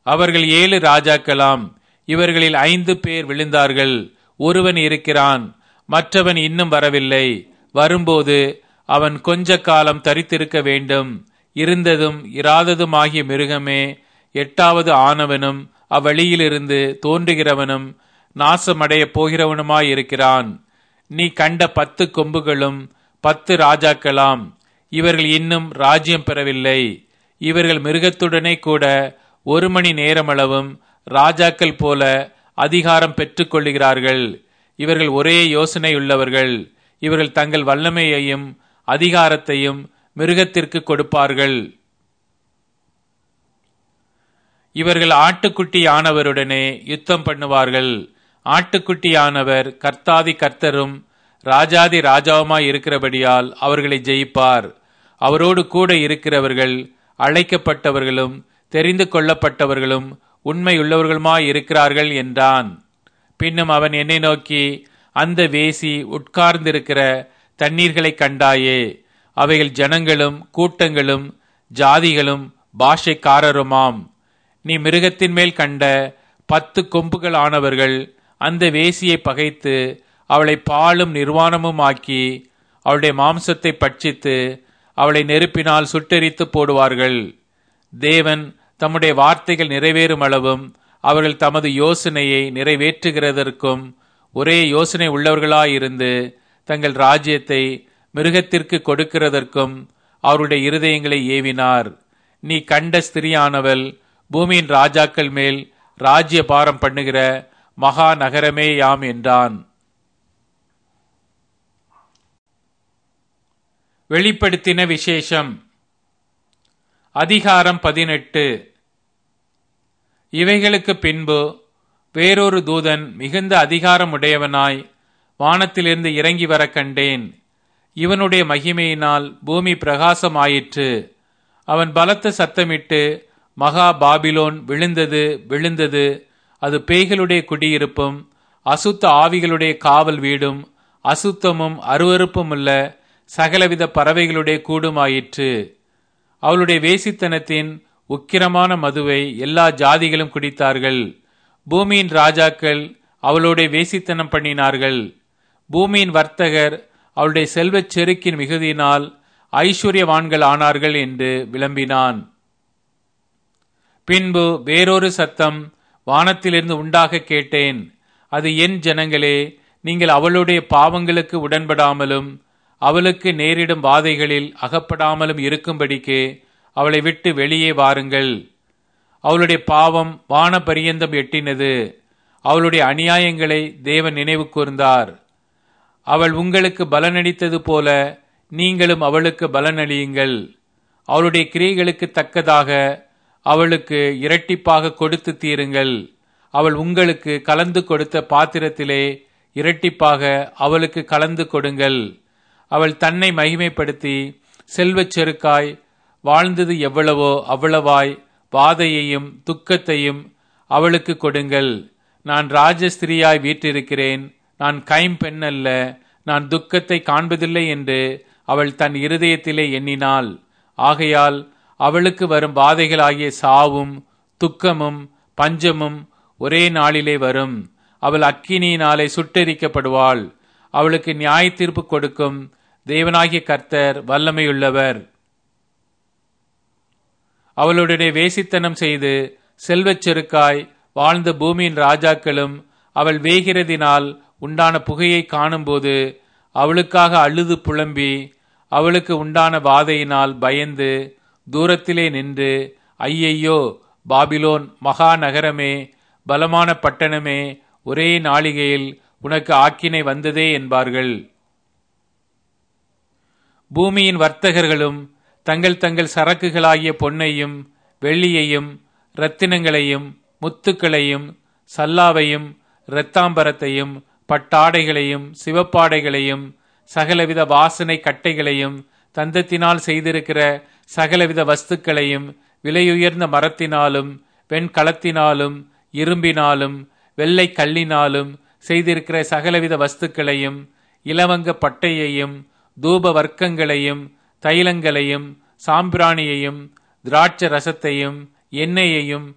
அவர்கள் ஏழு ராஜாக்களாம் இவர்களில் ஐந்து பேர் விழுந்தார்கள் ஒருவன் இருக்கிறான் மற்றவன் இன்னும் வரவில்லை வரும்போது அவன் கொஞ்ச காலம் தரித்திருக்க வேண்டும் இருந்ததும் இராததுமாகிய மிருகமே எட்டாவது ஆனவனும் அவ்வழியிலிருந்து தோன்றுகிறவனும் நாசமடையப் போகிறவனுமாயிருக்கிறான் நீ கண்ட பத்து கொம்புகளும் பத்து ராஜாக்களாம் இவர்கள் இன்னும் ராஜ்யம் பெறவில்லை இவர்கள் மிருகத்துடனே கூட ஒரு மணி நேரமளவும் ராஜாக்கள் போல அதிகாரம் பெற்றுக் கொள்ளுகிறார்கள் இவர்கள் ஒரே யோசனையுள்ளவர்கள் இவர்கள் தங்கள் வல்லமையையும் அதிகாரத்தையும் மிருகத்திற்கு கொடுப்பார்கள் இவர்கள் ஆட்டுக்குட்டியானவருடனே யுத்தம் பண்ணுவார்கள் ஆட்டுக்குட்டியானவர் கர்த்தாதி கர்த்தரும் ராஜாதி ராஜாவுமாய் இருக்கிறபடியால் அவர்களை ஜெயிப்பார் அவரோடு கூட இருக்கிறவர்கள் அழைக்கப்பட்டவர்களும் தெரிந்து கொள்ளப்பட்டவர்களும் உண்மையுள்ளவர்களுமாய் இருக்கிறார்கள் என்றான் பின்னும் அவன் என்னை நோக்கி அந்த வேசி உட்கார்ந்திருக்கிற தண்ணீர்களை கண்டாயே அவைகள் ஜனங்களும் கூட்டங்களும் ஜாதிகளும் பாஷைக்காரருமாம் நீ மிருகத்தின் மேல் கண்ட பத்து கொம்புகள் ஆனவர்கள் அந்த வேசியை பகைத்து அவளை பாலும் நிர்வாணமும் ஆக்கி அவளுடைய மாம்சத்தை பட்சித்து அவளை நெருப்பினால் சுட்டெரித்து போடுவார்கள் தேவன் தம்முடைய வார்த்தைகள் நிறைவேறும் அளவும் அவர்கள் தமது யோசனையை நிறைவேற்றுகிறதற்கும் ஒரே யோசனை உள்ளவர்களாயிருந்து தங்கள் ராஜ்யத்தை மிருகத்திற்கு கொடுக்கிறதற்கும் அவருடைய இருதயங்களை ஏவினார் நீ கண்ட ஸ்திரியானவள் பூமியின் ராஜாக்கள் மேல் ராஜ்ய பாரம் பண்ணுகிற மகா நகரமே யாம் என்றான் வெளிப்படுத்தின விசேஷம் அதிகாரம் பதினெட்டு இவைகளுக்கு பின்பு வேறொரு தூதன் மிகுந்த அதிகாரம் உடையவனாய் வானத்திலிருந்து இறங்கி வர கண்டேன் இவனுடைய மகிமையினால் பூமி பிரகாசமாயிற்று அவன் பலத்த சத்தமிட்டு மகா பாபிலோன் விழுந்தது விழுந்தது அது பேய்களுடைய குடியிருப்பும் அசுத்த ஆவிகளுடைய காவல் வீடும் அசுத்தமும் அருவறுப்பும் உள்ள சகலவித பறவைகளுடைய கூடுமாயிற்று அவளுடைய வேசித்தனத்தின் உக்கிரமான மதுவை எல்லா ஜாதிகளும் குடித்தார்கள் பூமியின் ராஜாக்கள் அவளுடைய வேசித்தனம் பண்ணினார்கள் பூமியின் வர்த்தகர் அவளுடைய செல்வச் செருக்கின் மிகுதியினால் ஐஸ்வர்யவான்கள் ஆனார்கள் என்று விளம்பினான் பின்பு வேறொரு சத்தம் வானத்திலிருந்து உண்டாக கேட்டேன் அது என் ஜனங்களே நீங்கள் அவளுடைய பாவங்களுக்கு உடன்படாமலும் அவளுக்கு நேரிடும் வாதைகளில் அகப்படாமலும் இருக்கும்படிக்கு அவளை விட்டு வெளியே வாருங்கள் அவளுடைய பாவம் வான பரியந்தம் எட்டினது அவளுடைய அநியாயங்களை தேவன் நினைவு கூர்ந்தார் அவள் உங்களுக்கு பலனளித்தது போல நீங்களும் அவளுக்கு பலனளியுங்கள் அவளுடைய கிரியைகளுக்கு தக்கதாக அவளுக்கு இரட்டிப்பாக கொடுத்து தீருங்கள் அவள் உங்களுக்கு கலந்து கொடுத்த பாத்திரத்திலே இரட்டிப்பாக அவளுக்கு கலந்து கொடுங்கள் அவள் தன்னை மகிமைப்படுத்தி செல்வச் செருக்காய் வாழ்ந்தது எவ்வளவோ அவ்வளவாய் வாதையையும் துக்கத்தையும் அவளுக்கு கொடுங்கள் நான் ராஜஸ்திரியாய் வீற்றிருக்கிறேன் நான் கைம்பெண் அல்ல நான் துக்கத்தை காண்பதில்லை என்று அவள் தன் இருதயத்திலே எண்ணினாள் ஆகையால் அவளுக்கு வரும் பாதைகளாகிய சாவும் துக்கமும் பஞ்சமும் ஒரே நாளிலே வரும் அவள் அக்கினியினாலே சுட்டெரிக்கப்படுவாள் அவளுக்கு நியாய தீர்ப்பு கொடுக்கும் தேவனாகிய கர்த்தர் வல்லமையுள்ளவர் அவளுடைய வேசித்தனம் செய்து செல்வச் செருக்காய் வாழ்ந்த பூமியின் ராஜாக்களும் அவள் வேகிறதினால் உண்டான புகையை காணும்போது அவளுக்காக அழுது புலம்பி அவளுக்கு உண்டான வாதையினால் பயந்து தூரத்திலே நின்று ஐயையோ பாபிலோன் மகா நகரமே பலமான பட்டணமே ஒரே நாளிகையில் உனக்கு ஆக்கினை வந்ததே என்பார்கள் பூமியின் வர்த்தகர்களும் தங்கள் தங்கள் சரக்குகளாகிய பொன்னையும் வெள்ளியையும் இரத்தினங்களையும் முத்துக்களையும் சல்லாவையும் இரத்தாம்பரத்தையும் பட்டாடைகளையும் சிவப்பாடைகளையும் சகலவித வாசனை கட்டைகளையும் தந்தத்தினால் செய்திருக்கிற சகலவித வஸ்துக்களையும் விலையுயர்ந்த மரத்தினாலும் வெண்கலத்தினாலும் இரும்பினாலும் வெள்ளை கல்லினாலும் செய்திருக்கிற சகலவித வஸ்துக்களையும் இலவங்க பட்டையையும் தூப வர்க்கங்களையும் தைலங்களையும் சாம்பிராணியையும் திராட்ச ரசத்தையும் எண்ணெயையும்